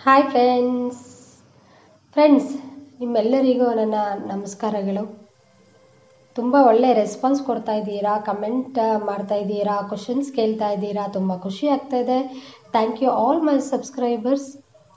hi friends friends ನಿಮ್ಮೆಲ್ಲರಿಗೂ ನನ್ನ ನಮಸ್ಕಾರಗಳು ತುಂಬ ಒಳ್ಳೆ ರೆಸ್ಪಾನ್ಸ್ ಕೊಡ್ತಾ ಇದ್ದೀರಾ ಕಮೆಂಟ್ ಮಾಡ್ತಾ ಇದ್ದೀರಾ ಕ್ವಶನ್ಸ್ ಕೇಳ್ತಾ ಇದ್ದೀರಾ ತುಂಬ ಖುಷಿ ಆಗ್ತಾ ಇದೆ thank you all my subscribers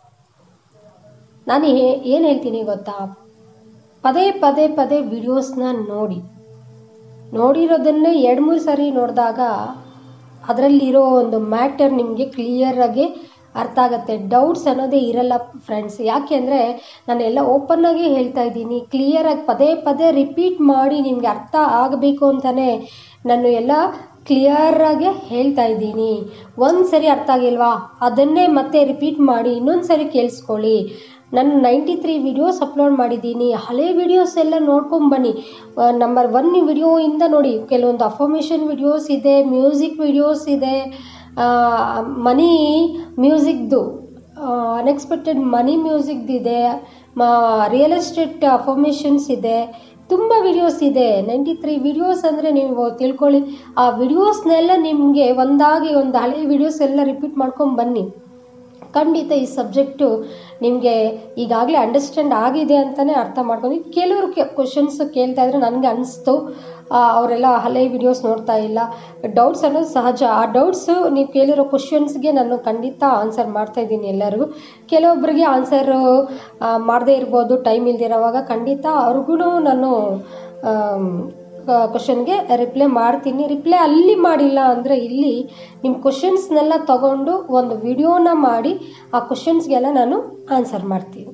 ನಾನು ಏನು ಹೇಳ್ತೀನಿ ಗೊತ್ತಾ ಪದೇ ಪದೇ ಪದೇ ವಿಡಿಯೋಸ್ನ ನೋಡಿ ನೋಡಿರೋದನ್ನೇ ಎರಡು ಮೂರು ಸಾರಿ ನೋಡಿದಾಗ ಅದರಲ್ಲಿರೋ ಒಂದು ಮ್ಯಾಟರ್ ನಿಮಗೆ ಕ್ಲಿಯರಾಗಿ ಅರ್ಥ ಆಗುತ್ತೆ ಡೌಟ್ಸ್ ಅನ್ನೋದೇ ಇರಲ್ಲ ಫ್ರೆಂಡ್ಸ್ ಯಾಕೆ ಅಂದರೆ ನಾನೆಲ್ಲ ಓಪನ್ನಾಗಿ ಹೇಳ್ತಾ ಇದ್ದೀನಿ ಕ್ಲಿಯರಾಗಿ ಪದೇ ಪದೇ ರಿಪೀಟ್ ಮಾಡಿ ನಿಮಗೆ ಅರ್ಥ ಆಗಬೇಕು ಅಂತಲೇ ನಾನು ಎಲ್ಲ ಕ್ಲಿಯರಾಗಿ ಹೇಳ್ತಾ ಇದ್ದೀನಿ ಒಂದು ಸರಿ ಅರ್ಥ ಆಗಿಲ್ವಾ ಅದನ್ನೇ ಮತ್ತೆ ರಿಪೀಟ್ ಮಾಡಿ ಇನ್ನೊಂದು ಸರಿ ಕೇಳಿಸ್ಕೊಳ್ಳಿ ನಾನು ನೈಂಟಿ ತ್ರೀ ವಿಡಿಯೋಸ್ ಅಪ್ಲೋಡ್ ಮಾಡಿದ್ದೀನಿ ಹಳೆ ವಿಡಿಯೋಸ್ ಎಲ್ಲ ನೋಡ್ಕೊಂಬನ್ನಿ ನಂಬರ್ ಒನ್ ವಿಡಿಯೋಯಿಂದ ನೋಡಿ ಕೆಲವೊಂದು ಅಫರ್ಮೇಷನ್ ವಿಡಿಯೋಸ್ ಇದೆ ಮ್ಯೂಸಿಕ್ ವಿಡಿಯೋಸ್ ಇದೆ ಮನಿ ಮ್ಯೂಸಿಕ್ದು ಅನ್ಎಕ್ಸ್ಪೆಕ್ಟೆಡ್ ಮನಿ ಮ್ಯೂಸಿಕ್ದಿದೆ ರಿಯಲ್ ಎಸ್ಟೇಟ್ ಅಫರ್ಮೇಷನ್ಸ್ ಇದೆ ತುಂಬ ವಿಡಿಯೋಸ್ ಇದೆ ನೈಂಟಿ ತ್ರೀ ವಿಡಿಯೋಸ್ ಅಂದರೆ ನೀವು ತಿಳ್ಕೊಳ್ಳಿ ಆ ವಿಡಿಯೋಸ್ನೆಲ್ಲ ನಿಮಗೆ ಒಂದಾಗಿ ಒಂದು ಹಳೆ ವಿಡಿಯೋಸ್ ಎಲ್ಲ ರಿಪೀಟ್ ಮಾಡ್ಕೊಂಡು ಬನ್ನಿ ಖಂಡಿತ ಈ ಸಬ್ಜೆಕ್ಟು ನಿಮಗೆ ಈಗಾಗಲೇ ಅಂಡರ್ಸ್ಟ್ಯಾಂಡ್ ಆಗಿದೆ ಅಂತಲೇ ಅರ್ಥ ಮಾಡ್ಕೊಂಡು ಕೆಲವರು ಕ್ವಶನ್ಸ್ ಕೇಳ್ತಾ ಇದ್ರೆ ನನಗೆ ಅನಿಸ್ತು ಅವರೆಲ್ಲ ಹಳೆ ವಿಡಿಯೋಸ್ ನೋಡ್ತಾ ಇಲ್ಲ ಡೌಟ್ಸ್ ಅನ್ನೋದು ಸಹಜ ಆ ಡೌಟ್ಸು ನೀವು ಕೇಳಿರೋ ಕ್ವಶನ್ಸ್ಗೆ ನಾನು ಖಂಡಿತ ಆನ್ಸರ್ ಮಾಡ್ತಾ ಇದ್ದೀನಿ ಎಲ್ಲರಿಗೂ ಕೆಲವೊಬ್ಬರಿಗೆ ಆನ್ಸರು ಮಾಡದೇ ಇರ್ಬೋದು ಟೈಮ್ ಇಲ್ದಿರೋವಾಗ ಖಂಡಿತ ಅವ್ರಿಗೂ ನಾನು ಕ್ವಶನ್ಗೆ ರಿಪ್ಲೈ ಮಾಡ್ತೀನಿ ರಿಪ್ಲೈ ಅಲ್ಲಿ ಮಾಡಿಲ್ಲ ಅಂದರೆ ಇಲ್ಲಿ ನಿಮ್ಮ ಕ್ವಶನ್ಸ್ನೆಲ್ಲ ತಗೊಂಡು ಒಂದು ವಿಡಿಯೋನ ಮಾಡಿ ಆ ಕ್ವಶನ್ಸ್ಗೆಲ್ಲ ನಾನು ಆನ್ಸರ್ ಮಾಡ್ತೀನಿ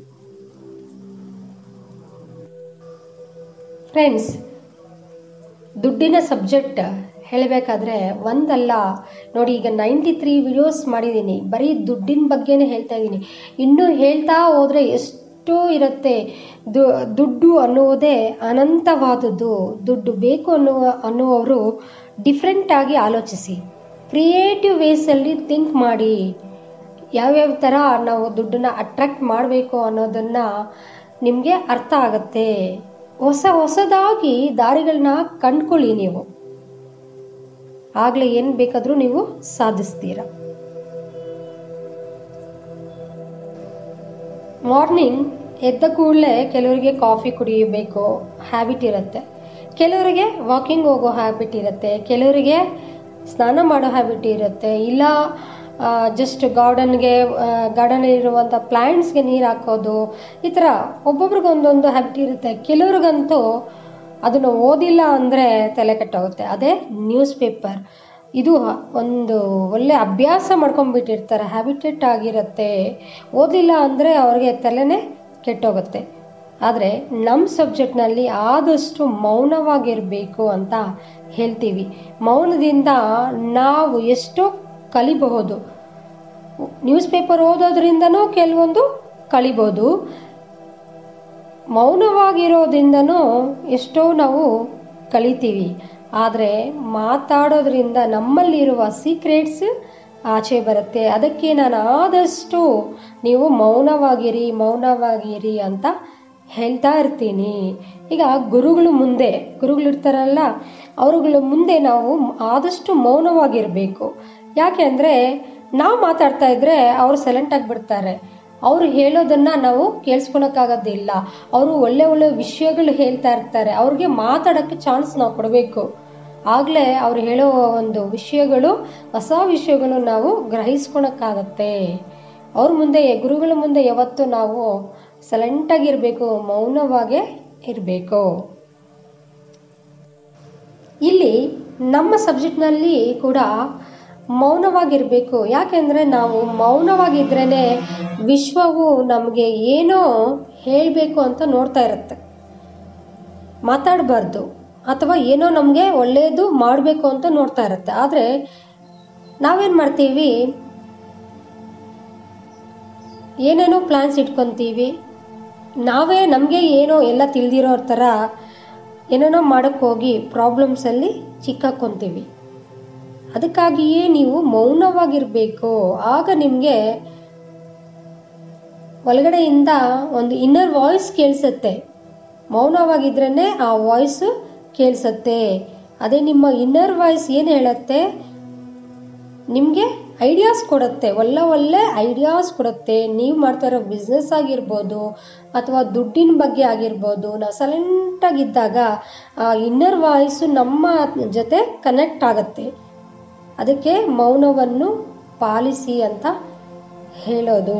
ಫ್ರೆಂಡ್ಸ್ ದುಡ್ಡಿನ ಸಬ್ಜೆಕ್ಟ್ ಹೇಳಬೇಕಾದ್ರೆ ಒಂದಲ್ಲ ನೋಡಿ ಈಗ ನೈಂಟಿ ತ್ರೀ ವಿಡಿಯೋಸ್ ಮಾಡಿದ್ದೀನಿ ಬರೀ ದುಡ್ಡಿನ ಬಗ್ಗೆನೇ ಹೇಳ್ತಾ ಇದ್ದೀನಿ ಇನ್ನೂ ಹೇಳ್ತಾ ಹೋದರೆ ಎಷ್ಟು ಎಷ್ಟೋ ಇರುತ್ತೆ ದುಡ್ಡು ಅನ್ನುವುದೇ ಅನಂತವಾದದ್ದು ದುಡ್ಡು ಬೇಕು ಅನ್ನುವ ಅನ್ನುವವರು ಡಿಫ್ರೆಂಟಾಗಿ ಆಲೋಚಿಸಿ ಕ್ರಿಯೇಟಿವ್ ವೇಸಲ್ಲಿ ಥಿಂಕ್ ಮಾಡಿ ಯಾವ್ಯಾವ ಥರ ನಾವು ದುಡ್ಡನ್ನ ಅಟ್ರಾಕ್ಟ್ ಮಾಡಬೇಕು ಅನ್ನೋದನ್ನು ನಿಮಗೆ ಅರ್ಥ ಆಗುತ್ತೆ ಹೊಸ ಹೊಸದಾಗಿ ದಾರಿಗಳನ್ನ ಕಂಡ್ಕೊಳ್ಳಿ ನೀವು ಆಗಲೇ ಏನು ಬೇಕಾದರೂ ನೀವು ಸಾಧಿಸ್ತೀರ ಮಾರ್ನಿಂಗ್ ಎದ್ದ ಕೂಡಲೇ ಕೆಲವರಿಗೆ ಕಾಫಿ ಕುಡಿಯಬೇಕು ಹ್ಯಾಬಿಟ್ ಇರುತ್ತೆ ಕೆಲವರಿಗೆ ವಾಕಿಂಗ್ ಹೋಗೋ ಹ್ಯಾಬಿಟ್ ಇರುತ್ತೆ ಕೆಲವರಿಗೆ ಸ್ನಾನ ಮಾಡೋ ಹ್ಯಾಬಿಟ್ ಇರುತ್ತೆ ಇಲ್ಲ ಜಸ್ಟ್ ಗಾರ್ಡನ್ಗೆ ಗಾರ್ಡನಲ್ಲಿರುವಂಥ ಪ್ಲ್ಯಾಂಟ್ಸ್ಗೆ ನೀರು ಹಾಕೋದು ಈ ಥರ ಒಬ್ಬೊಬ್ರಿಗೆ ಒಂದೊಂದು ಹ್ಯಾಬಿಟ್ ಇರುತ್ತೆ ಕೆಲವ್ರಿಗಂತೂ ಅದನ್ನು ಓದಿಲ್ಲ ಅಂದರೆ ತಲೆ ಕೆಟ್ಟೋಗುತ್ತೆ ಅದೇ ನ್ಯೂಸ್ ಪೇಪರ್ ಇದು ಒಂದು ಒಳ್ಳೆ ಅಭ್ಯಾಸ ಮಾಡ್ಕೊಂಡ್ಬಿಟ್ಟಿರ್ತಾರೆ ಹ್ಯಾಬಿಟೇಟ್ ಆಗಿರುತ್ತೆ ಓದಿಲ್ಲ ಅಂದರೆ ಅವ್ರಿಗೆ ತಲೆನೇ ಕೆಟ್ಟೋಗುತ್ತೆ ಆದರೆ ನಮ್ಮ ಸಬ್ಜೆಕ್ಟ್ನಲ್ಲಿ ಆದಷ್ಟು ಮೌನವಾಗಿರಬೇಕು ಅಂತ ಹೇಳ್ತೀವಿ ಮೌನದಿಂದ ನಾವು ಎಷ್ಟೋ ಕಲಿಬಹುದು ನ್ಯೂಸ್ ಪೇಪರ್ ಓದೋದ್ರಿಂದನೂ ಕೆಲವೊಂದು ಕಲಿಬೋದು ಮೌನವಾಗಿರೋದ್ರಿಂದನೂ ಎಷ್ಟೋ ನಾವು ಕಲಿತೀವಿ ಆದರೆ ಮಾತಾಡೋದ್ರಿಂದ ನಮ್ಮಲ್ಲಿರುವ ಸೀಕ್ರೆಟ್ಸ್ ಆಚೆ ಬರುತ್ತೆ ಅದಕ್ಕೆ ನಾನು ಆದಷ್ಟು ನೀವು ಮೌನವಾಗಿರಿ ಮೌನವಾಗಿರಿ ಅಂತ ಹೇಳ್ತಾ ಇರ್ತೀನಿ ಈಗ ಗುರುಗಳು ಮುಂದೆ ಗುರುಗಳಿರ್ತಾರಲ್ಲ ಅವರುಗಳ ಮುಂದೆ ನಾವು ಆದಷ್ಟು ಮೌನವಾಗಿರಬೇಕು ಯಾಕೆ ಅಂದರೆ ನಾವು ಮಾತಾಡ್ತಾ ಇದ್ರೆ ಅವರು ಸೈಲೆಂಟ್ ಆಗಿಬಿಡ್ತಾರೆ ಅವರು ಹೇಳೋದನ್ನು ನಾವು ಕೇಳಿಸ್ಕೊಳಕ್ಕಾಗೋದಿಲ್ಲ ಅವರು ಒಳ್ಳೆ ಒಳ್ಳೆ ವಿಷಯಗಳು ಹೇಳ್ತಾ ಇರ್ತಾರೆ ಅವ್ರಿಗೆ ಮಾತಾಡೋಕ್ಕೆ ಚಾನ್ಸ್ ನಾವು ಕೊಡಬೇಕು ಆಗಲೇ ಅವ್ರು ಹೇಳೋ ಒಂದು ವಿಷಯಗಳು ಹೊಸ ವಿಷಯಗಳು ನಾವು ಗ್ರಹಿಸ್ಕೊಳಕ್ಕಾಗತ್ತೆ ಅವ್ರ ಮುಂದೆ ಗುರುಗಳ ಮುಂದೆ ಯಾವತ್ತೂ ನಾವು ಸೈಲೆಂಟಾಗಿರಬೇಕು ಮೌನವಾಗೇ ಇರಬೇಕು ಇಲ್ಲಿ ನಮ್ಮ ಸಬ್ಜೆಕ್ಟ್ನಲ್ಲಿ ಕೂಡ ಮೌನವಾಗಿರಬೇಕು ಯಾಕೆಂದರೆ ನಾವು ಮೌನವಾಗಿದ್ರೇ ವಿಶ್ವವು ನಮಗೆ ಏನೋ ಹೇಳಬೇಕು ಅಂತ ನೋಡ್ತಾ ಇರುತ್ತೆ ಮಾತಾಡಬಾರ್ದು ಅಥವಾ ಏನೋ ನಮಗೆ ಒಳ್ಳೆಯದು ಮಾಡಬೇಕು ಅಂತ ನೋಡ್ತಾ ಇರುತ್ತೆ ಆದರೆ ನಾವೇನು ಮಾಡ್ತೀವಿ ಏನೇನೋ ಪ್ಲ್ಯಾನ್ಸ್ ಇಟ್ಕೊತೀವಿ ನಾವೇ ನಮಗೆ ಏನೋ ಎಲ್ಲ ತಿಳಿದಿರೋ ಥರ ಏನೇನೋ ಮಾಡೋಕ್ಕೆ ಹೋಗಿ ಪ್ರಾಬ್ಲಮ್ಸಲ್ಲಿ ಚಿಕ್ಕಾಕ್ಕೊತೀವಿ ಅದಕ್ಕಾಗಿಯೇ ನೀವು ಮೌನವಾಗಿರಬೇಕು ಆಗ ನಿಮಗೆ ಒಳಗಡೆಯಿಂದ ಒಂದು ಇನ್ನರ್ ವಾಯ್ಸ್ ಕೇಳಿಸುತ್ತೆ ಮೌನವಾಗಿದ್ರೇ ಆ ವಾಯ್ಸು ಕೇಳಿಸುತ್ತೆ ಅದೇ ನಿಮ್ಮ ಇನ್ನರ್ ವಾಯ್ಸ್ ಏನು ಹೇಳುತ್ತೆ ನಿಮಗೆ ಐಡಿಯಾಸ್ ಕೊಡುತ್ತೆ ಒಳ್ಳೆ ಒಳ್ಳೆ ಐಡಿಯಾಸ್ ಕೊಡುತ್ತೆ ನೀವು ಮಾಡ್ತಾ ಇರೋ ಬಿಸ್ನೆಸ್ ಆಗಿರ್ಬೋದು ಅಥವಾ ದುಡ್ಡಿನ ಬಗ್ಗೆ ಆಗಿರ್ಬೋದು ನಾವು ಸೈಲೆಂಟಾಗಿದ್ದಾಗ ಇನ್ನರ್ ವಾಯ್ಸು ನಮ್ಮ ಜೊತೆ ಕನೆಕ್ಟ್ ಆಗುತ್ತೆ ಅದಕ್ಕೆ ಮೌನವನ್ನು ಪಾಲಿಸಿ ಅಂತ ಹೇಳೋದು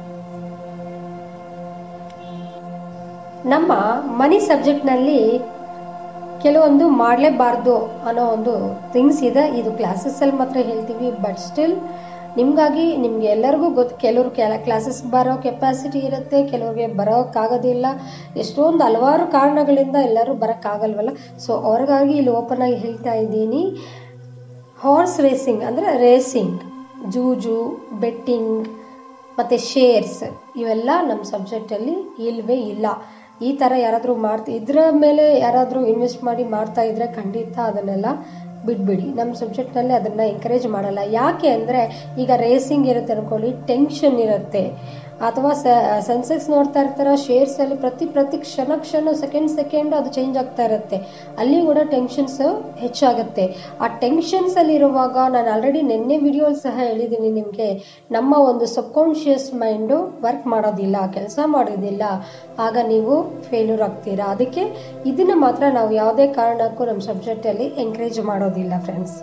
ನಮ್ಮ ಮನಿ ಸಬ್ಜೆಕ್ಟ್ನಲ್ಲಿ ಕೆಲವೊಂದು ಮಾಡಲೇಬಾರ್ದು ಅನ್ನೋ ಒಂದು ಥಿಂಗ್ಸ್ ಇದೆ ಇದು ಕ್ಲಾಸಸ್ಸಲ್ಲಿ ಮಾತ್ರ ಹೇಳ್ತೀವಿ ಬಟ್ ಸ್ಟಿಲ್ ನಿಮಗಾಗಿ ನಿಮ್ಗೆ ಎಲ್ಲರಿಗೂ ಗೊತ್ತು ಕೆಲವ್ರು ಕೆಲ ಕ್ಲಾಸಸ್ ಬರೋ ಕೆಪಾಸಿಟಿ ಇರುತ್ತೆ ಕೆಲವ್ರಿಗೆ ಬರೋಕ್ಕಾಗೋದಿಲ್ಲ ಎಷ್ಟೊಂದು ಹಲವಾರು ಕಾರಣಗಳಿಂದ ಎಲ್ಲರೂ ಬರೋಕ್ಕಾಗಲ್ವಲ್ಲ ಸೊ ಅವ್ರಿಗಾಗಿ ಇಲ್ಲಿ ಓಪನ್ ಆಗಿ ಹೇಳ್ತಾ ಇದ್ದೀನಿ ಹಾರ್ಸ್ ರೇಸಿಂಗ್ ಅಂದರೆ ರೇಸಿಂಗ್ ಜೂಜು ಬೆಟ್ಟಿಂಗ್ ಮತ್ತು ಶೇರ್ಸ್ ಇವೆಲ್ಲ ನಮ್ಮ ಸಬ್ಜೆಕ್ಟಲ್ಲಿ ಇಲ್ಲವೇ ಇಲ್ಲ ಈ ಥರ ಯಾರಾದರೂ ಮಾಡ್ತಾ ಇದರ ಮೇಲೆ ಯಾರಾದರೂ ಇನ್ವೆಸ್ಟ್ ಮಾಡಿ ಮಾಡ್ತಾ ಇದ್ರೆ ಖಂಡಿತ ಅದನ್ನೆಲ್ಲ ಬಿಟ್ಬಿಡಿ ನಮ್ಮ ಸಬ್ಜೆಕ್ಟ್ನಲ್ಲಿ ಅದನ್ನು ಎಂಕರೇಜ್ ಮಾಡಲ್ಲ ಯಾಕೆ ಅಂದರೆ ಈಗ ರೇಸಿಂಗ್ ಇರುತ್ತೆ ಅನ್ಕೊಳ್ಳಿ ಟೆನ್ಷನ್ ಇರುತ್ತೆ ಅಥವಾ ಸೆನ್ಸೆಕ್ಸ್ ನೋಡ್ತಾ ಇರ್ತಾರ ಶೇರ್ಸಲ್ಲಿ ಪ್ರತಿ ಪ್ರತಿ ಕ್ಷಣ ಕ್ಷಣ ಸೆಕೆಂಡ್ ಸೆಕೆಂಡ್ ಅದು ಚೇಂಜ್ ಆಗ್ತಾ ಇರುತ್ತೆ ಅಲ್ಲಿ ಕೂಡ ಟೆನ್ಷನ್ಸ್ ಹೆಚ್ಚಾಗುತ್ತೆ ಆ ಟೆನ್ಷನ್ಸಲ್ಲಿರುವಾಗ ನಾನು ಆಲ್ರೆಡಿ ನಿನ್ನೆ ವಿಡಿಯೋಲಿ ಸಹ ಹೇಳಿದ್ದೀನಿ ನಿಮಗೆ ನಮ್ಮ ಒಂದು ಸಬ್ಕಾನ್ಷಿಯಸ್ ಮೈಂಡು ವರ್ಕ್ ಮಾಡೋದಿಲ್ಲ ಕೆಲಸ ಮಾಡೋದಿಲ್ಲ ಆಗ ನೀವು ಫೇಲ್ಯೂರ್ ಆಗ್ತೀರಾ ಅದಕ್ಕೆ ಇದನ್ನು ಮಾತ್ರ ನಾವು ಯಾವುದೇ ಕಾರಣಕ್ಕೂ ನಮ್ಮ ಸಬ್ಜೆಕ್ಟಲ್ಲಿ ಎಂಕರೇಜ್ ಮಾಡೋದಿಲ್ಲ ಫ್ರೆಂಡ್ಸ್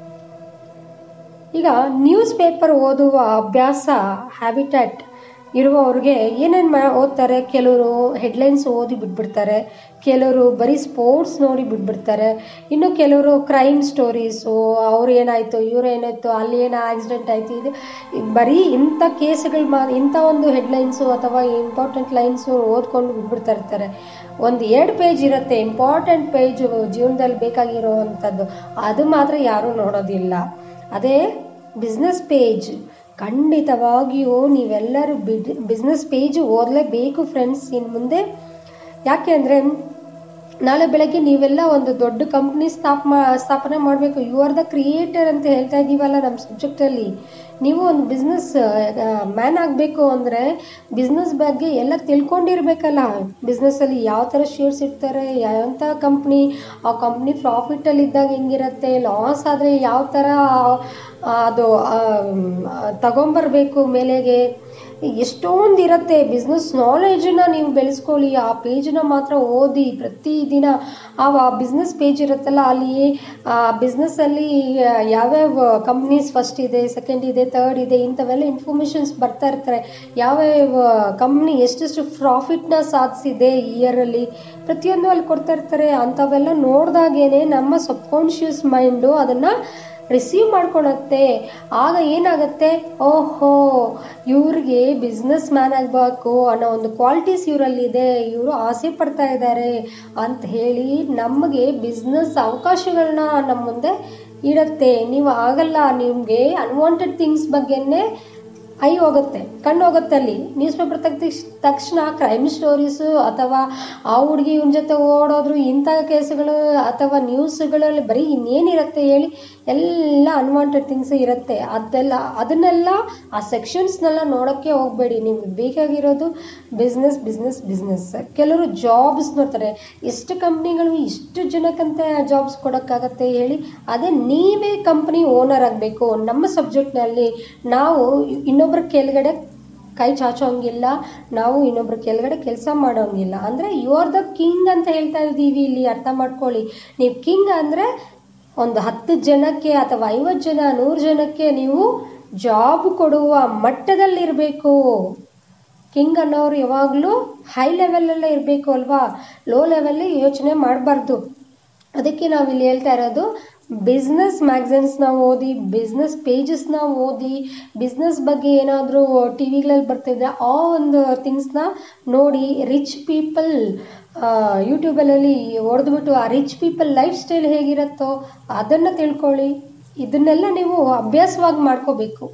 ಈಗ ನ್ಯೂಸ್ ಪೇಪರ್ ಓದುವ ಅಭ್ಯಾಸ ಹ್ಯಾಬಿಟ್ಯಾಟ್ ಇರುವವ್ರಿಗೆ ಏನೇನು ಮಾ ಓದ್ತಾರೆ ಕೆಲವರು ಹೆಡ್ಲೈನ್ಸ್ ಓದಿ ಬಿಟ್ಬಿಡ್ತಾರೆ ಕೆಲವರು ಬರೀ ಸ್ಪೋರ್ಟ್ಸ್ ನೋಡಿ ಬಿಟ್ಬಿಡ್ತಾರೆ ಇನ್ನು ಕೆಲವರು ಕ್ರೈಮ್ ಸ್ಟೋರೀಸು ಅವ್ರು ಏನಾಯಿತು ಇವ್ರು ಏನಾಯಿತು ಅಲ್ಲಿ ಏನು ಆಕ್ಸಿಡೆಂಟ್ ಆಯಿತು ಇದು ಬರೀ ಇಂಥ ಕೇಸ್ಗಳು ಮಾ ಇಂಥ ಒಂದು ಹೆಡ್ಲೈನ್ಸು ಅಥವಾ ಇಂಪಾರ್ಟೆಂಟ್ ಲೈನ್ಸು ಓದ್ಕೊಂಡು ಬಿಟ್ಬಿಡ್ತಾ ಇರ್ತಾರೆ ಒಂದು ಎರಡು ಪೇಜ್ ಇರುತ್ತೆ ಇಂಪಾರ್ಟೆಂಟ್ ಪೇಜು ಜೀವನದಲ್ಲಿ ಬೇಕಾಗಿರೋವಂಥದ್ದು ಅದು ಮಾತ್ರ ಯಾರೂ ನೋಡೋದಿಲ್ಲ ಅದೇ ಬಿಸ್ನೆಸ್ ಪೇಜ್ ಖಂಡಿತವಾಗಿಯೂ ನೀವೆಲ್ಲರೂ ಬಿಡ್ ಬಿಸ್ನೆಸ್ ಪೇಜು ಓದಲೇಬೇಕು ಫ್ರೆಂಡ್ಸ್ ಇನ್ನು ಮುಂದೆ ಯಾಕೆ ಅಂದರೆ ನಾಳೆ ಬೆಳಗ್ಗೆ ನೀವೆಲ್ಲ ಒಂದು ದೊಡ್ಡ ಕಂಪ್ನಿ ಸ್ಥಾಪ ಮಾ ಸ್ಥಾಪನೆ ಮಾಡಬೇಕು ಯು ಆರ್ ದ ಕ್ರಿಯೇಟರ್ ಅಂತ ಹೇಳ್ತಾ ಇದ್ದೀವಲ್ಲ ನಮ್ಮ ಸಬ್ಜೆಕ್ಟಲ್ಲಿ ನೀವು ಒಂದು ಬಿಸ್ನೆಸ್ ಮ್ಯಾನ್ ಆಗಬೇಕು ಅಂದರೆ ಬಿಸ್ನೆಸ್ ಬಗ್ಗೆ ಎಲ್ಲ ತಿಳ್ಕೊಂಡಿರ್ಬೇಕಲ್ಲ ಬಿಸ್ನೆಸ್ಸಲ್ಲಿ ಯಾವ ಥರ ಶೇರ್ಸ್ ಇಡ್ತಾರೆ ಯಾವಂಥ ಕಂಪ್ನಿ ಆ ಕಂಪ್ನಿ ಪ್ರಾಫಿಟಲ್ಲಿ ಇದ್ದಾಗ ಹೆಂಗಿರುತ್ತೆ ಲಾಸ್ ಆದರೆ ಯಾವ ಥರ ಅದು ತಗೊಂಬರ್ಬೇಕು ಮೇಲೆಗೆ ಎಷ್ಟೊಂದು ಇರುತ್ತೆ ಬಿಸ್ನೆಸ್ ನಾಲೆಜನ್ನ ನೀವು ಬೆಳೆಸ್ಕೊಳ್ಳಿ ಆ ಪೇಜನ್ನ ಮಾತ್ರ ಓದಿ ಪ್ರತಿದಿನ ಆ ಬಿಸ್ನೆಸ್ ಪೇಜ್ ಇರುತ್ತಲ್ಲ ಅಲ್ಲಿ ಆ ಬಿಸ್ನೆಸ್ಸಲ್ಲಿ ಯಾವ್ಯಾವ ಕಂಪ್ನೀಸ್ ಫಸ್ಟ್ ಇದೆ ಸೆಕೆಂಡ್ ಇದೆ ತರ್ಡ್ ಇದೆ ಇಂಥವೆಲ್ಲ ಇನ್ಫಾರ್ಮೇಷನ್ಸ್ ಬರ್ತಾ ಇರ್ತಾರೆ ಯಾವ್ಯಾವ ಕಂಪ್ನಿ ಎಷ್ಟೆಷ್ಟು ಪ್ರಾಫಿಟ್ನ ಸಾಧಿಸಿದೆ ಇಯರಲ್ಲಿ ಪ್ರತಿಯೊಂದು ಅಲ್ಲಿ ಕೊಡ್ತಾ ಇರ್ತಾರೆ ಅಂಥವೆಲ್ಲ ನೋಡಿದಾಗೇನೆ ನಮ್ಮ ಸಬ್ಕಾನ್ಷಿಯಸ್ ಮೈಂಡು ಅದನ್ನು ರಿಸೀವ್ ಮಾಡ್ಕೊಳತ್ತೆ ಆಗ ಏನಾಗುತ್ತೆ ಓಹೋ ಇವ್ರಿಗೆ ಬಿಸ್ನೆಸ್ ಮ್ಯಾನ್ ಆಗಬೇಕು ಅನ್ನೋ ಒಂದು ಕ್ವಾಲಿಟೀಸ್ ಇವರಲ್ಲಿದೆ ಇವರು ಆಸೆ ಪಡ್ತಾ ಇದ್ದಾರೆ ಅಂತ ಹೇಳಿ ನಮಗೆ ಬಿಸ್ನೆಸ್ ಅವಕಾಶಗಳನ್ನ ನಮ್ಮ ಮುಂದೆ ಇಡತ್ತೆ ನೀವು ಆಗಲ್ಲ ನಿಮಗೆ ಅನ್ವಾಂಟೆಡ್ ಥಿಂಗ್ಸ್ ಬಗ್ಗೆನೇ ಐ ಹೋಗುತ್ತೆ ಕಣ್ಣು ಹೋಗುತ್ತೆ ಅಲ್ಲಿ ನ್ಯೂಸ್ ಪೇಪರ್ ತೆಗ್ದ ತಕ್ಷಣ ಕ್ರೈಮ್ ಸ್ಟೋರೀಸು ಅಥವಾ ಆ ಹುಡುಗಿ ಇವನ ಜೊತೆ ಓಡೋದ್ರು ಇಂಥ ಕೇಸುಗಳು ಅಥವಾ ನ್ಯೂಸ್ಗಳಲ್ಲಿ ಬರೀ ಇನ್ನೇನಿರುತ್ತೆ ಹೇಳಿ ಎಲ್ಲ ಅನ್ವಾಂಟೆಡ್ ಥಿಂಗ್ಸ್ ಇರುತ್ತೆ ಅದೆಲ್ಲ ಅದನ್ನೆಲ್ಲ ಆ ಸೆಕ್ಷನ್ಸ್ನೆಲ್ಲ ನೋಡೋಕ್ಕೆ ಹೋಗಬೇಡಿ ನಿಮ್ಗೆ ಬೇಕಾಗಿರೋದು ಬಿಸ್ನೆಸ್ ಬಿಸ್ನೆಸ್ ಬಿಸ್ನೆಸ್ ಕೆಲವರು ಜಾಬ್ಸ್ ನೋಡ್ತಾರೆ ಎಷ್ಟು ಕಂಪ್ನಿಗಳು ಇಷ್ಟು ಜನಕ್ಕಂತ ಜಾಬ್ಸ್ ಕೊಡೋಕ್ಕಾಗತ್ತೆ ಹೇಳಿ ಅದೇ ನೀವೇ ಕಂಪ್ನಿ ಓನರ್ ಆಗಬೇಕು ನಮ್ಮ ಸಬ್ಜೆಕ್ಟ್ನಲ್ಲಿ ನಾವು ಇನ್ನೊಬ್ಬರ ಕೆಳಗಡೆ ಕೈ ಚಾಚೋಂಗಿಲ್ಲ ನಾವು ಇನ್ನೊಬ್ರ ಕೆಳಗಡೆ ಕೆಲಸ ಮಾಡೋಂಗಿಲ್ಲ ಅಂದರೆ ಯು ಆರ್ ದ ಕಿಂಗ್ ಅಂತ ಹೇಳ್ತಾ ಇದ್ದೀವಿ ಇಲ್ಲಿ ಅರ್ಥ ಮಾಡ್ಕೊಳ್ಳಿ ನೀವು ಕಿಂಗ್ ಅಂದರೆ ಒಂದು ಹತ್ತು ಜನಕ್ಕೆ ಅಥವಾ ಐವತ್ತು ಜನ ನೂರು ಜನಕ್ಕೆ ನೀವು ಜಾಬ್ ಕೊಡುವ ಮಟ್ಟದಲ್ಲಿರಬೇಕು ಕಿಂಗ್ ಅನ್ನೋರು ಯಾವಾಗಲೂ ಹೈ ಲೆವೆಲಲ್ಲೇ ಇರಬೇಕು ಅಲ್ವಾ ಲೋ ಲೆವೆಲ್ಲಿ ಯೋಚನೆ ಮಾಡಬಾರ್ದು ಅದಕ್ಕೆ ನಾವು ಇಲ್ಲಿ ಹೇಳ್ತಾ ಇರೋದು ಬಿಸ್ನೆಸ್ ಮ್ಯಾಗ್ಝಿನ್ಸ್ನ ಓದಿ ಬಿಸ್ನೆಸ್ ಪೇಜಸ್ನ ಓದಿ ಬಿಸ್ನೆಸ್ ಬಗ್ಗೆ ಏನಾದರೂ ಟಿ ವಿಗಳಲ್ಲಿ ಬರ್ತಿದ್ರೆ ಆ ಒಂದು ಥಿಂಗ್ಸ್ನ ನೋಡಿ ರಿಚ್ ಪೀಪಲ್ ಯೂಟ್ಯೂಬಲ್ಲಿ ಹೊಡೆದ್ಬಿಟ್ಟು ಆ ರಿಚ್ ಪೀಪಲ್ ಲೈಫ್ ಸ್ಟೈಲ್ ಹೇಗಿರುತ್ತೋ ಅದನ್ನು ತಿಳ್ಕೊಳ್ಳಿ ಇದನ್ನೆಲ್ಲ ನೀವು ಅಭ್ಯಾಸವಾಗಿ ಮಾಡ್ಕೋಬೇಕು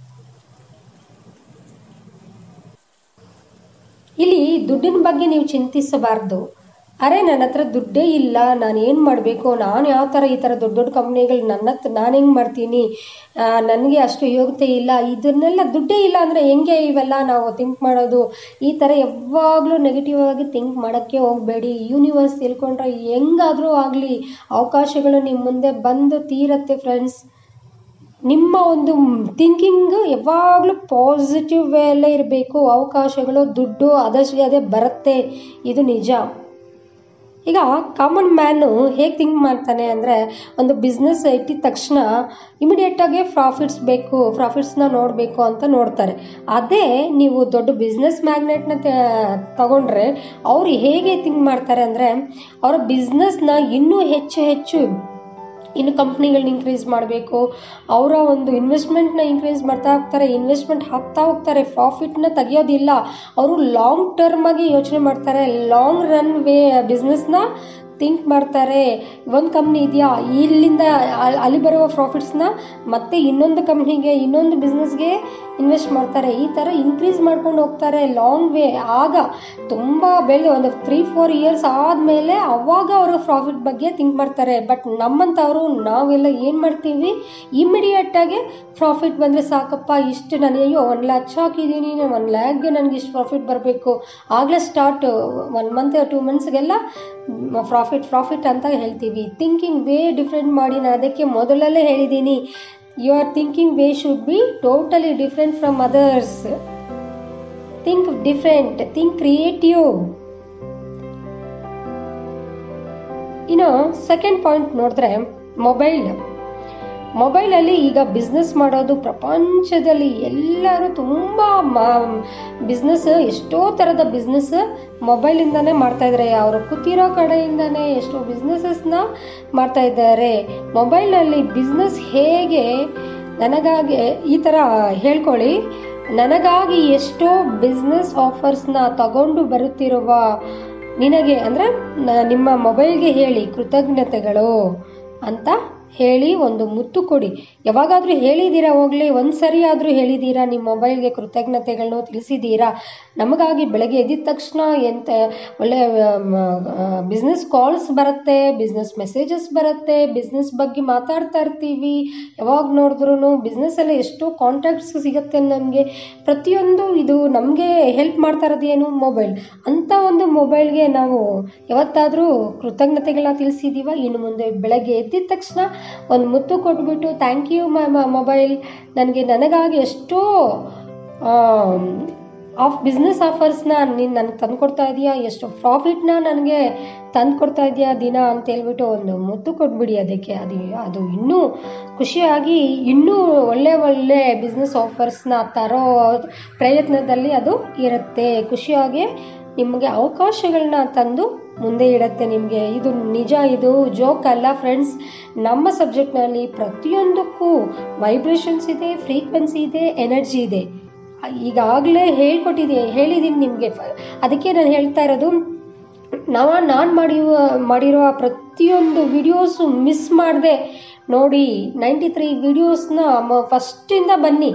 ಇಲ್ಲಿ ದುಡ್ಡಿನ ಬಗ್ಗೆ ನೀವು ಚಿಂತಿಸಬಾರ್ದು ಅರೆ ನನ್ನ ಹತ್ರ ದುಡ್ಡೇ ಇಲ್ಲ ನಾನು ಏನು ಮಾಡಬೇಕು ನಾನು ಯಾವ ಥರ ಈ ಥರ ದೊಡ್ಡ ದೊಡ್ಡ ಕಂಪ್ನಿಗಳು ನನ್ನ ಹತ್ರ ನಾನು ಹೆಂಗೆ ಮಾಡ್ತೀನಿ ನನಗೆ ಅಷ್ಟು ಯೋಗ್ಯತೆ ಇಲ್ಲ ಇದನ್ನೆಲ್ಲ ದುಡ್ಡೇ ಇಲ್ಲ ಅಂದರೆ ಹೆಂಗೆ ಇವೆಲ್ಲ ನಾವು ಥಿಂಕ್ ಮಾಡೋದು ಈ ಥರ ಯಾವಾಗಲೂ ನೆಗೆಟಿವ್ ಆಗಿ ಥಿಂಕ್ ಮಾಡೋಕ್ಕೆ ಹೋಗಬೇಡಿ ಯೂನಿವರ್ಸ್ ತಿಳ್ಕೊಂಡ್ರೆ ಹೆಂಗಾದರೂ ಆಗಲಿ ಅವಕಾಶಗಳು ನಿಮ್ಮ ಮುಂದೆ ಬಂದು ತೀರತ್ತೆ ಫ್ರೆಂಡ್ಸ್ ನಿಮ್ಮ ಒಂದು ಥಿಂಕಿಂಗ್ ಯಾವಾಗಲೂ ಪಾಸಿಟಿವ್ ವೇಲೇ ಇರಬೇಕು ಅವಕಾಶಗಳು ದುಡ್ಡು ಆದಷ್ಟು ಅದೇ ಬರುತ್ತೆ ಇದು ನಿಜ ಈಗ ಕಾಮನ್ ಮ್ಯಾನು ಹೇಗೆ ಥಿಂಕ್ ಮಾಡ್ತಾನೆ ಅಂದರೆ ಒಂದು ಬಿಸ್ನೆಸ್ ಇಟ್ಟಿದ ತಕ್ಷಣ ಇಮಿಡಿಯೇಟಾಗಿ ಪ್ರಾಫಿಟ್ಸ್ ಬೇಕು ಪ್ರಾಫಿಟ್ಸ್ನ ನೋಡಬೇಕು ಅಂತ ನೋಡ್ತಾರೆ ಅದೇ ನೀವು ದೊಡ್ಡ ಬಿಸ್ನೆಸ್ ಮ್ಯಾಗ್ನೆಟ್ನ ತಗೊಂಡ್ರೆ ಅವ್ರು ಹೇಗೆ ಥಿಂಕ್ ಮಾಡ್ತಾರೆ ಅಂದರೆ ಅವರ ಬಿಸ್ನೆಸ್ನ ಇನ್ನೂ ಹೆಚ್ಚು ಹೆಚ್ಚು ಇನ್ನು ಕಂಪ್ನಿಗಳನ್ನ ಇನ್ಕ್ರೀಸ್ ಮಾಡಬೇಕು ಅವರ ಒಂದು ಇನ್ವೆಸ್ಟ್ಮೆಂಟ್ನ ಇನ್ಕ್ರೀಸ್ ಮಾಡ್ತಾ ಹೋಗ್ತಾರೆ ಇನ್ವೆಸ್ಟ್ಮೆಂಟ್ ಹಾಕ್ತಾ ಹೋಗ್ತಾರೆ ಪ್ರಾಫಿಟ್ನ ತೆಗಿಯೋದಿಲ್ಲ ಅವರು ಲಾಂಗ್ ಟರ್ಮ್ ಆಗಿ ಯೋಚನೆ ಮಾಡ್ತಾರೆ ಲಾಂಗ್ ರನ್ ವೇ ಬಿಸ್ನೆಸ್ನ ಥಿಂಕ್ ಮಾಡ್ತಾರೆ ಒಂದು ಕಂಪ್ನಿ ಇದೆಯಾ ಇಲ್ಲಿಂದ ಅಲ್- ಅಲ್ಲಿ ಬರುವ ಪ್ರಾಫಿಟ್ಸ್ನ ಮತ್ತೆ ಇನ್ನೊಂದು ಕಂಪ್ನಿಗೆ ಇನ್ನೊಂದು ಬಿಸ್ನೆಸ್ಗೆ ಇನ್ವೆಸ್ಟ್ ಮಾಡ್ತಾರೆ ಈ ಥರ ಇನ್ಕ್ರೀಸ್ ಮಾಡ್ಕೊಂಡು ಹೋಗ್ತಾರೆ ಲಾಂಗ್ ವೇ ಆಗ ತುಂಬ ಬೆಳೆ ಒಂದು ತ್ರೀ ಫೋರ್ ಇಯರ್ಸ್ ಆದಮೇಲೆ ಅವಾಗ ಅವರು ಪ್ರಾಫಿಟ್ ಬಗ್ಗೆ ಥಿಂಕ್ ಮಾಡ್ತಾರೆ ಬಟ್ ನಮ್ಮಂಥವ್ರು ನಾವೆಲ್ಲ ಏನು ಮಾಡ್ತೀವಿ ಇಮಿಡಿಯೇಟಾಗಿ ಪ್ರಾಫಿಟ್ ಬಂದರೆ ಸಾಕಪ್ಪ ಇಷ್ಟು ನಾನು ಅಯ್ಯೋ ಒಂದು ಲಕ್ಷ ಹಾಕಿದ್ದೀನಿ ಒನ್ ಲ್ಯಾಕ್ಗೆ ನನಗೆ ಇಷ್ಟು ಪ್ರಾಫಿಟ್ ಬರಬೇಕು ಆಗಲೇ ಸ್ಟಾರ್ಟ್ ಒನ್ ಮಂತ್ ಟೂ ಮಂತ್ಸ್ಗೆಲ್ಲ ಪ್ರಾಫಿಟ್ ಪ್ರಾಫಿಟ್ ಅಂತ ಹೇಳ್ತೀವಿ ಥಿಂಕಿಂಗ್ ವೇ ಡಿಫ್ರೆಂಟ್ ಮಾಡಿ ನಾನು ಅದಕ್ಕೆ ಮೊದಲಲ್ಲೇ ಹೇಳಿದ್ದೀನಿ your thinking way should be totally different from others think different think creative ಇನ್ನು ಸೆಕೆಂಡ್ ಪಾಯಿಂಟ್ ನೋಡಿದ್ರೆ ಮೊಬೈಲ್ ಮೊಬೈಲಲ್ಲಿ ಈಗ ಬಿಸ್ನೆಸ್ ಮಾಡೋದು ಪ್ರಪಂಚದಲ್ಲಿ ಎಲ್ಲರೂ ತುಂಬ ಬಿಸ್ನೆಸ್ ಎಷ್ಟೋ ಥರದ ಬಿಸ್ನೆಸ್ ಮೊಬೈಲಿಂದನೇ ಮಾಡ್ತಾ ಇದ್ದಾರೆ ಅವರು ಕೂತಿರೋ ಕಡೆಯಿಂದನೇ ಎಷ್ಟೋ ಬಿಸ್ನೆಸಸ್ನ ಮಾಡ್ತಾ ಇದ್ದಾರೆ ಮೊಬೈಲಲ್ಲಿ ಬಿಸ್ನೆಸ್ ಹೇಗೆ ನನಗಾಗಿ ಈ ಥರ ಹೇಳ್ಕೊಳ್ಳಿ ನನಗಾಗಿ ಎಷ್ಟೋ ಬಿಸ್ನೆಸ್ ಆಫರ್ಸ್ನ ತಗೊಂಡು ಬರುತ್ತಿರುವ ನಿನಗೆ ಅಂದರೆ ನಿಮ್ಮ ಮೊಬೈಲ್ಗೆ ಹೇಳಿ ಕೃತಜ್ಞತೆಗಳು ಅಂತ ಹೇಳಿ ಒಂದು ಮುತ್ತು ಕೊಡಿ ಯಾವಾಗಾದರೂ ಹೇಳಿದ್ದೀರಾ ಹೋಗಲಿ ಒಂದು ಸರಿ ಆದರೂ ಹೇಳಿದ್ದೀರಾ ನಿಮ್ಮ ಮೊಬೈಲ್ಗೆ ಕೃತಜ್ಞತೆಗಳನ್ನು ತಿಳಿಸಿದ್ದೀರಾ ನಮಗಾಗಿ ಬೆಳಗ್ಗೆ ಎದ್ದಿದ ತಕ್ಷಣ ಎಂತ ಒಳ್ಳೆ ಬಿಸ್ನೆಸ್ ಕಾಲ್ಸ್ ಬರುತ್ತೆ ಬಿಸ್ನೆಸ್ ಮೆಸೇಜಸ್ ಬರುತ್ತೆ ಬಿಸ್ನೆಸ್ ಬಗ್ಗೆ ಮಾತಾಡ್ತಾ ಇರ್ತೀವಿ ಯಾವಾಗ ನೋಡಿದ್ರೂ ಬಿಸ್ನೆಸ್ಸಲ್ಲಿ ಎಷ್ಟೋ ಕಾಂಟ್ಯಾಕ್ಟ್ಸ್ ಸಿಗುತ್ತೆ ನಮಗೆ ಪ್ರತಿಯೊಂದು ಇದು ನಮಗೆ ಹೆಲ್ಪ್ ಮಾಡ್ತಾ ಇರೋದು ಏನು ಮೊಬೈಲ್ ಅಂಥ ಒಂದು ಮೊಬೈಲ್ಗೆ ನಾವು ಯಾವತ್ತಾದರೂ ಕೃತಜ್ಞತೆಗಳನ್ನ ತಿಳಿಸಿದ್ದೀವ ಇನ್ನು ಮುಂದೆ ಬೆಳಗ್ಗೆ ಎದ್ದಿದ ತಕ್ಷಣ ಒಂದು ಮುತ್ತು ಕೊಟ್ಬಿಟ್ಟು ಥ್ಯಾಂಕ್ ಯು ಮೊಬೈಲ್ ನನಗೆ ನನಗಾಗಿ ಎಷ್ಟೋ ಆಫ್ ಬಿಸ್ನೆಸ್ ಆಫರ್ಸ್ನ ನೀನು ನನಗೆ ತಂದುಕೊಡ್ತಾ ಇದೆಯಾ ಎಷ್ಟು ಪ್ರಾಫಿಟ್ನ ನನಗೆ ತಂದು ಕೊಡ್ತಾ ಇದೆಯಾ ದಿನ ಅಂತ ಹೇಳ್ಬಿಟ್ಟು ಒಂದು ಮುತ್ತು ಕೊಟ್ಬಿಡಿ ಅದಕ್ಕೆ ಅದು ಅದು ಇನ್ನೂ ಖುಷಿಯಾಗಿ ಇನ್ನೂ ಒಳ್ಳೆ ಒಳ್ಳೆ ಬಿಸ್ನೆಸ್ ಆಫರ್ಸ್ನ ತರೋ ಪ್ರಯತ್ನದಲ್ಲಿ ಅದು ಇರುತ್ತೆ ಖುಷಿಯಾಗಿ ನಿಮಗೆ ಅವಕಾಶಗಳನ್ನ ತಂದು ಮುಂದೆ ಇಡುತ್ತೆ ನಿಮಗೆ ಇದು ನಿಜ ಇದು ಜೋಕ್ ಅಲ್ಲ ಫ್ರೆಂಡ್ಸ್ ನಮ್ಮ ಸಬ್ಜೆಕ್ಟ್ನಲ್ಲಿ ಪ್ರತಿಯೊಂದಕ್ಕೂ ವೈಬ್ರೇಷನ್ಸ್ ಇದೆ ಫ್ರೀಕ್ವೆನ್ಸಿ ಇದೆ ಎನರ್ಜಿ ಇದೆ ಈಗಾಗಲೇ ಹೇಳ್ಕೊಟ್ಟಿದ್ದೀನಿ ಹೇಳಿದ್ದೀನಿ ನಿಮಗೆ ಅದಕ್ಕೆ ನಾನು ಹೇಳ್ತಾ ಇರೋದು ನಾವು ನಾನು ಮಾಡಿರುವ ಮಾಡಿರುವ ಪ್ರತಿಯೊಂದು ವಿಡಿಯೋಸು ಮಿಸ್ ಮಾಡಿದೆ ನೋಡಿ ನೈಂಟಿ ತ್ರೀ ವಿಡಿಯೋಸ್ನ ಫಸ್ಟಿಂದ ಬನ್ನಿ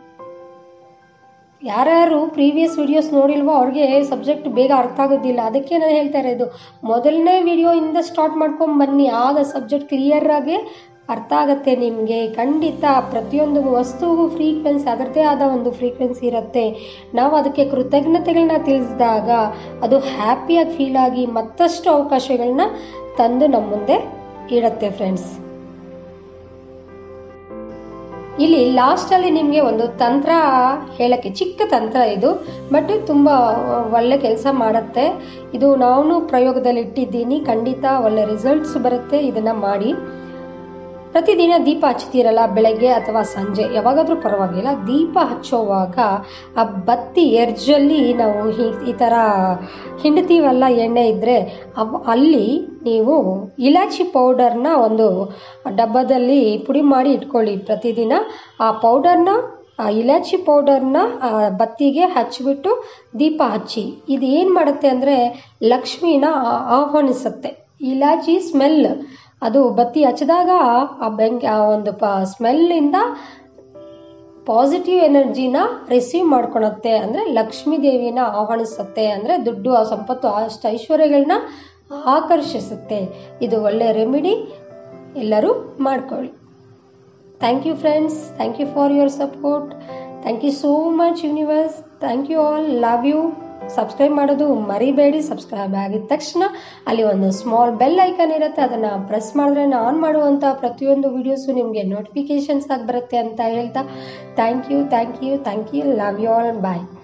ಯಾರ್ಯಾರು ಪ್ರೀವಿಯಸ್ ವಿಡಿಯೋಸ್ ನೋಡಿಲ್ವೋ ಅವ್ರಿಗೆ ಸಬ್ಜೆಕ್ಟ್ ಬೇಗ ಅರ್ಥ ಆಗೋದಿಲ್ಲ ಅದಕ್ಕೆ ನಾನು ಹೇಳ್ತಾ ಇರೋದು ಮೊದಲನೇ ವಿಡಿಯೋಯಿಂದ ಸ್ಟಾರ್ಟ್ ಮಾಡ್ಕೊಂಡು ಬನ್ನಿ ಆಗ ಸಬ್ಜೆಕ್ಟ್ ಕ್ಲಿಯರಾಗಿ ಅರ್ಥ ಆಗುತ್ತೆ ನಿಮಗೆ ಖಂಡಿತ ಪ್ರತಿಯೊಂದು ವಸ್ತುವು ಫ್ರೀಕ್ವೆನ್ಸಿ ಅದರದ್ದೇ ಆದ ಒಂದು ಫ್ರೀಕ್ವೆನ್ಸಿ ಇರುತ್ತೆ ನಾವು ಅದಕ್ಕೆ ಕೃತಜ್ಞತೆಗಳನ್ನ ತಿಳಿಸಿದಾಗ ಅದು ಹ್ಯಾಪಿಯಾಗಿ ಫೀಲ್ ಆಗಿ ಮತ್ತಷ್ಟು ಅವಕಾಶಗಳನ್ನ ತಂದು ನಮ್ಮ ಮುಂದೆ ಇಡತ್ತೆ ಫ್ರೆಂಡ್ಸ್ ಇಲ್ಲಿ ಲಾಸ್ಟಲ್ಲಿ ನಿಮಗೆ ಒಂದು ತಂತ್ರ ಹೇಳಕ್ಕೆ ಚಿಕ್ಕ ತಂತ್ರ ಇದು ಬಟ್ ತುಂಬ ಒಳ್ಳೆ ಕೆಲಸ ಮಾಡುತ್ತೆ ಇದು ನಾನು ಪ್ರಯೋಗದಲ್ಲಿ ಇಟ್ಟಿದ್ದೀನಿ ಖಂಡಿತ ಒಳ್ಳೆ ರಿಸಲ್ಟ್ಸ್ ಬರುತ್ತೆ ಇದನ್ನು ಮಾಡಿ ಪ್ರತಿದಿನ ದೀಪ ಹಚ್ತೀರಲ್ಲ ಬೆಳಗ್ಗೆ ಅಥವಾ ಸಂಜೆ ಯಾವಾಗಾದರೂ ಪರವಾಗಿಲ್ಲ ದೀಪ ಹಚ್ಚೋವಾಗ ಆ ಬತ್ತಿ ಎರ್ಜಲ್ಲಿ ನಾವು ಈ ಈ ಥರ ಹಿಂಡ್ತೀವಲ್ಲ ಎಣ್ಣೆ ಇದ್ದರೆ ಅವ್ ಅಲ್ಲಿ ನೀವು ಇಲಾಚಿ ಪೌಡರ್ನ ಒಂದು ಡಬ್ಬದಲ್ಲಿ ಪುಡಿ ಮಾಡಿ ಇಟ್ಕೊಳ್ಳಿ ಪ್ರತಿದಿನ ಆ ಪೌಡರ್ನ ಆ ಇಲಾಚಿ ಪೌಡರ್ನ ಆ ಬತ್ತಿಗೆ ಹಚ್ಚಿಬಿಟ್ಟು ದೀಪ ಹಚ್ಚಿ ಇದು ಏನು ಮಾಡುತ್ತೆ ಅಂದರೆ ಲಕ್ಷ್ಮಿನ ಆ- ಆಹ್ವಾನಿಸುತ್ತೆ ಇಲಾಚಿ ಸ್ಮೆಲ್ ಅದು ಬತ್ತಿ ಹಚ್ಚಿದಾಗ ಆ ಬೆಂಕಿ ಆ ಒಂದು ಪ ಸ್ಮೆಲ್ಲಿಂದ ಪಾಸಿಟಿವ್ ಎನರ್ಜಿನ ರಿಸೀವ್ ಮಾಡ್ಕೊಳತ್ತೆ ಅಂದರೆ ಲಕ್ಷ್ಮೀ ದೇವಿನ ಆಹ್ವಾನಿಸುತ್ತೆ ಅಂದರೆ ದುಡ್ಡು ಆ ಸಂಪತ್ತು ಅಷ್ಟು ಐಶ್ವರ್ಯಗಳನ್ನ ಆಕರ್ಷಿಸುತ್ತೆ ಇದು ಒಳ್ಳೆಯ ರೆಮಿಡಿ ಎಲ್ಲರೂ ಮಾಡ್ಕೊಳ್ಳಿ thank you friends thank you for your support thank you so much universe thank you all love you subscribe ಮಾಡೋದು ಮರಿಬೇಡಿ ಸಬ್ಸ್ಕ್ರೈಬ್ ಆಗಿದ ತಕ್ಷಣ ಅಲ್ಲಿ ಒಂದು ಸ್ಮಾಲ್ ಬೆಲ್ ಐಕನ್ ಇರುತ್ತೆ ಅದನ್ನು ಪ್ರೆಸ್ ಮಾಡಿದ್ರೆ ನಾನು ಮಾಡುವಂಥ ಪ್ರತಿಯೊಂದು ವಿಡಿಯೋಸು ನಿಮಗೆ ನೋಟಿಫಿಕೇಶನ್ಸ್ ಆಗಿ ಬರುತ್ತೆ ಅಂತ ಹೇಳ್ತಾ thank you thank you thank you love you all bye